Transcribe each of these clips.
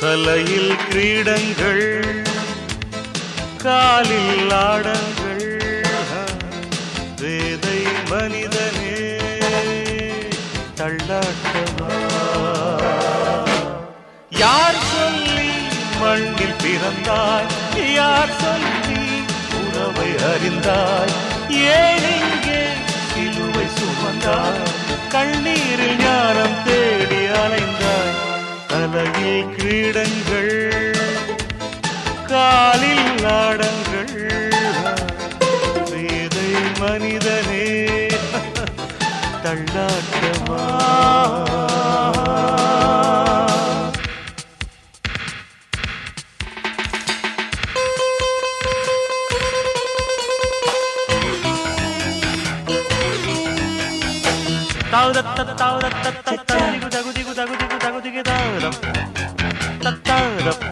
தலையில் கிரீடங்கள் காலில் ஆடங்கள் வேதை மனிதனே தள்ளாட்டமா யார் சொல்லி மண்ணில் பிறந்தாய் யார் சொல்லி உறவை அறிந்தாய் ஏன் இங்கே சிலுவை சுமந்தாய் கண்ணீரில் ஞானம் தேடி அலைந்தாய் தலையில் கிரீடங்கள் காலில் ஆடங்கள் வேதை மனிதனே தள்ளாட்டமா தாவுதத்த தாவுதத்த தத்தாதிகு தகுதிகு தகுதிகு தகுதிகு தாவுதம் தத்தாவுதம்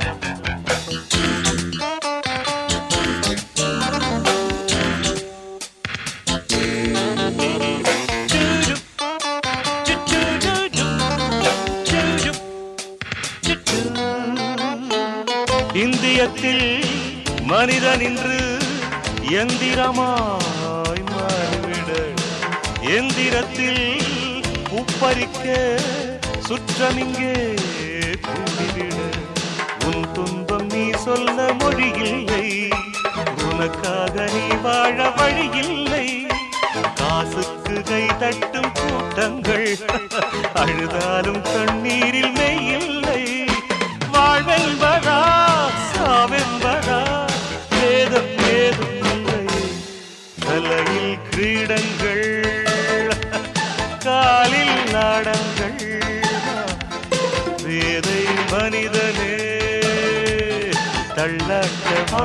இந்தியத்தில் மனிதன் இன்று எந்திரமாய் மாறிவிட எந்திரத்தில் உப்பரிக்க சுற்றமிங்கே கூடிவிட உன் துன்பம் நீ சொல்ல மொழியில்லை உனக்காக நீ வாழ வழியில்லை காசுக்கு கை தட்டும் கூட்டங்கள் அழுதாலும் கண்ணீரில் மெய்யில்லை வாழ்வென்பதா சாவென்பதா வேதம் ஏதும் இல்லை தலையில் கிரீடங்கள் காலில் நாடங்கள் வேதை மனிதனே தள்ளட்டமா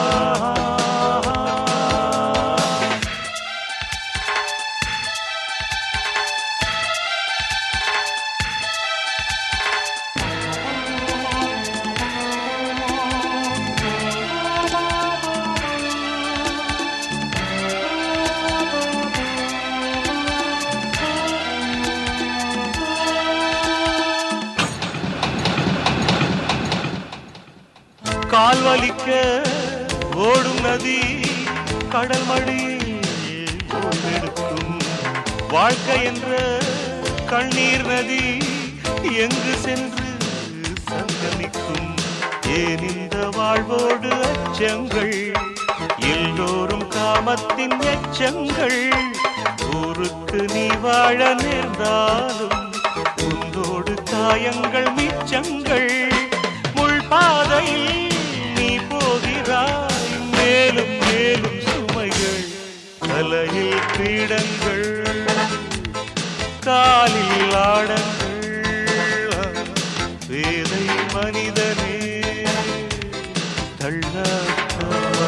கால் வலிக்க ஓடும் நதி கடல் மடியில் ஓய்வெடுக்கும் வாழ்க்கை என்ற கண்ணீர் நதி எங்கு சென்று சங்கமிக்கும் ஏன் இந்த வாழ்வோடு அச்சங்கள் எல்லோரும் காமத்தின் எச்சங்கள் ஊருக்கு நீ வாழ நேர்ந்தாலும் உந்தோடு காயங்கள் மிச்சங்கள் முள் பாதையில் நீ போகிறாய் மேலும் மேலும் சுமைகள் தலையில் பீடங்கள் காலில் ஆடங்கள் வேதை மனிதனே தள்ளட்டமா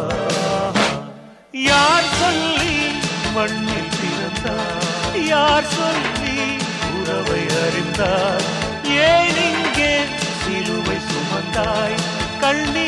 யார் சொல்லி மண்ணில் பிறந்தார் யார் சொல்லி உறவை அறிந்தார் ஏன் இங்கே சிலுவை சுமந்தாய் கண்ணீர்